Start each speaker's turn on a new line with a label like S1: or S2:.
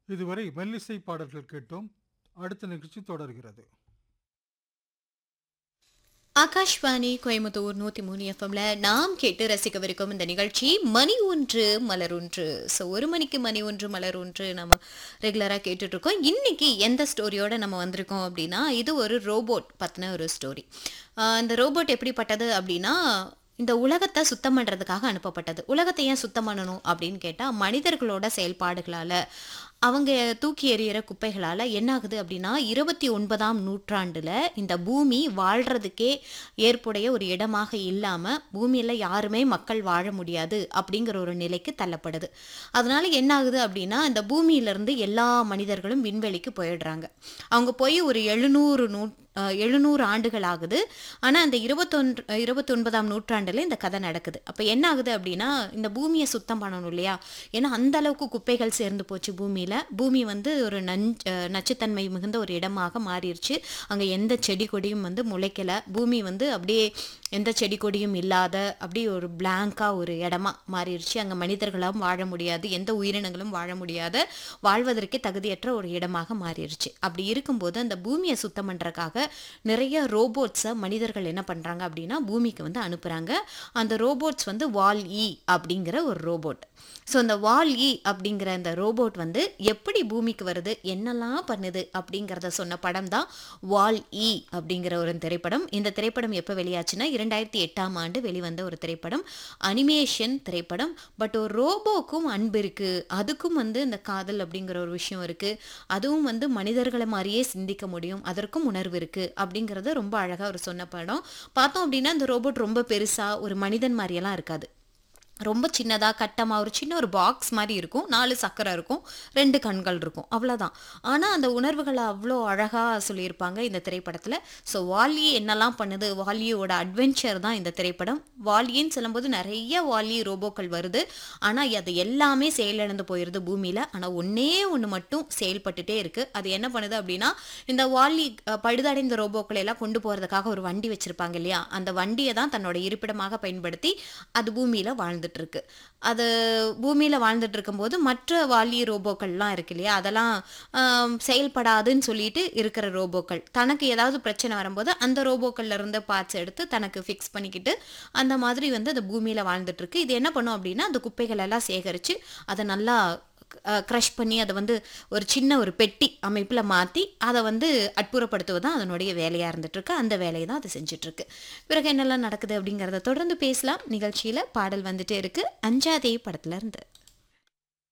S1: இதுவரை மெல்லிசை பாடல்கள் கேட்டோம் அடுத்த நிகழ்ச்சி தொடர்கிறது
S2: ஆகாஷ்வாணி கோயம்புத்தூர் நூத்தி மூணு எஃப்எம்ல நாம் கேட்டு ரசிக்கவிருக்கும் இந்த நிகழ்ச்சி மணி ஒன்று மலர் ஒன்று ஸோ ஒரு மணிக்கு மணி ஒன்று மலர் ஒன்று நம்ம ரெகுலராக கேட்டுட்டு இருக்கோம் இன்னைக்கு எந்த ஸ்டோரியோட நம்ம வந்திருக்கோம் அப்படின்னா இது ஒரு ரோபோட் பற்றின ஒரு ஸ்டோரி இந்த ரோபோட் எப்படிப்பட்டது அப்படின்னா இந்த உலகத்தை சுத்தம் பண்ணுறதுக்காக அனுப்பப்பட்டது உலகத்தை ஏன் சுத்தம் பண்ணணும் அப்படின்னு கேட்டால் மனிதர்களோட செயல்பாடுகளால் அவங்க தூக்கி எறிகிற குப்பைகளால் என்ன ஆகுது அப்படின்னா இருபத்தி ஒன்பதாம் நூற்றாண்டில் இந்த பூமி வாழ்கிறதுக்கே ஏற்புடைய ஒரு இடமாக இல்லாமல் பூமியில் யாருமே மக்கள் வாழ முடியாது அப்படிங்கிற ஒரு நிலைக்கு தள்ளப்படுது அதனால என்ன ஆகுது அப்படின்னா இந்த பூமியிலேருந்து எல்லா மனிதர்களும் விண்வெளிக்கு போயிடுறாங்க அவங்க போய் ஒரு எழுநூறு நூ எழுநூறு ஆண்டுகள் ஆகுது ஆனால் அந்த இருபத்தொன்று இருபத்தொன்பதாம் நூற்றாண்டில் இந்த கதை நடக்குது அப்போ என்ன ஆகுது அப்படின்னா இந்த பூமியை சுத்தம் பண்ணணும் இல்லையா ஏன்னா அந்த அளவுக்கு குப்பைகள் சேர்ந்து போச்சு பூமியில் பூமி வந்து ஒரு நஞ்ச் நச்சுத்தன்மை மிகுந்த ஒரு இடமாக மாறிடுச்சு அங்கே எந்த செடி கொடியும் வந்து முளைக்கலை பூமி வந்து அப்படியே எந்த செடி கொடியும் இல்லாத அப்படியே ஒரு பிளாங்காக ஒரு இடமா மாறிடுச்சு அங்கே மனிதர்களாலும் வாழ முடியாது எந்த உயிரினங்களும் வாழ முடியாத வாழ்வதற்கே தகுதியற்ற ஒரு இடமாக மாறிடுச்சு அப்படி இருக்கும்போது அந்த பூமியை சுத்தம் பண்ணுறக்காக நிறைய ரோபோட்ஸை மனிதர்கள் என்ன பண்ணுறாங்க அப்படின்னா பூமிக்கு வந்து அனுப்புகிறாங்க அந்த ரோபோட்ஸ் வந்து வால் இ அப்படிங்கிற ஒரு ரோபோட் ஸோ அந்த வால் இ அப்படிங்கிற அந்த ரோபோட் வந்து எப்படி பூமிக்கு வருது என்னெல்லாம் பண்ணுது அப்படிங்கிறத சொன்ன படம் தான் வால் இ அப்படிங்கிற ஒரு திரைப்படம் இந்த திரைப்படம் எப்போ வெளியாச்சுன்னா இரண்டாயிரத்தி எட்டாம் ஆண்டு வெளிவந்த ஒரு திரைப்படம் அனிமேஷன் திரைப்படம் பட் ஒரு ரோபோக்கும் அன்பு இருக்குது அதுக்கும் வந்து இந்த காதல் அப்படிங்கிற ஒரு விஷயம் இருக்குது அதுவும் வந்து மனிதர்களை மாதிரியே சிந்திக்க முடியும் அதற்கும் உணர்வு இருக்குது அப்படிங்கிறத ரொம்ப அழகாக அவர் சொன்ன படம் பார்த்தோம் அப்படின்னா இந்த ரோபோட் ரொம்ப பெருசாக ஒரு மனிதன் மாதிரியெல்லாம் இருக்காது ரொம்ப சின்னதாக கட்டமாக ஒரு சின்ன ஒரு பாக்ஸ் மாதிரி இருக்கும் நாலு சக்கரை இருக்கும் ரெண்டு கண்கள் இருக்கும் அவ்வளோதான் ஆனால் அந்த உணர்வுகளை அவ்வளோ அழகாக சொல்லியிருப்பாங்க இந்த திரைப்படத்தில் ஸோ வாலி என்னெல்லாம் பண்ணுது வாலியோட அட்வென்ச்சர் தான் இந்த திரைப்படம் வாலின்னு சொல்லும்போது நிறைய வாலி ரோபோக்கள் வருது ஆனால் அது எல்லாமே செயலிழந்து போயிடுது பூமியில் ஆனால் ஒன்றே ஒன்று மட்டும் செயல்பட்டுட்டே இருக்குது அது என்ன பண்ணுது அப்படின்னா இந்த வாலி பழுதடைந்த ரோபோக்களை எல்லாம் கொண்டு போகிறதுக்காக ஒரு வண்டி வச்சுருப்பாங்க இல்லையா அந்த வண்டியை தான் தன்னோட இருப்பிடமாக பயன்படுத்தி அது பூமியில் வாழ்ந்துட்டு இருக்கு அது பூமியில் வாழ்ந்துட்டு இருக்கும்போது மற்ற வாலி ரோபோக்கள்லாம் இருக்கு இல்லையா அதெல்லாம் செயல்படாதுன்னு சொல்லிட்டு இருக்கிற ரோபோக்கள் தனக்கு ஏதாவது பிரச்சனை வரும்போது அந்த ரோபோக்கள்ல இருந்து பார்ட்ஸ் எடுத்து தனக்கு ஃபிக்ஸ் பண்ணிக்கிட்டு அந்த மாதிரி வந்து அது பூமியில் வாழ்ந்துட்டு இருக்கு இது என்ன பண்ணும் அப்படின்னா அந்த குப்பைகள் எல்லாம் சேகரித்து அதை நல்லா க்ரஷ் பண்ணி அதை வந்து ஒரு சின்ன ஒரு பெட்டி அமைப்பில் மாற்றி அதை வந்து அட்புறப்படுத்துவது தான் அதனுடைய வேலையாக இருந்துகிட்ருக்கு அந்த வேலையை தான் அது செஞ்சிட்ருக்கு பிறகு என்னெல்லாம் நடக்குது அப்படிங்கிறத தொடர்ந்து பேசலாம் நிகழ்ச்சியில் பாடல் வந்துட்டே இருக்குது அஞ்சாதே படத்துல இருந்து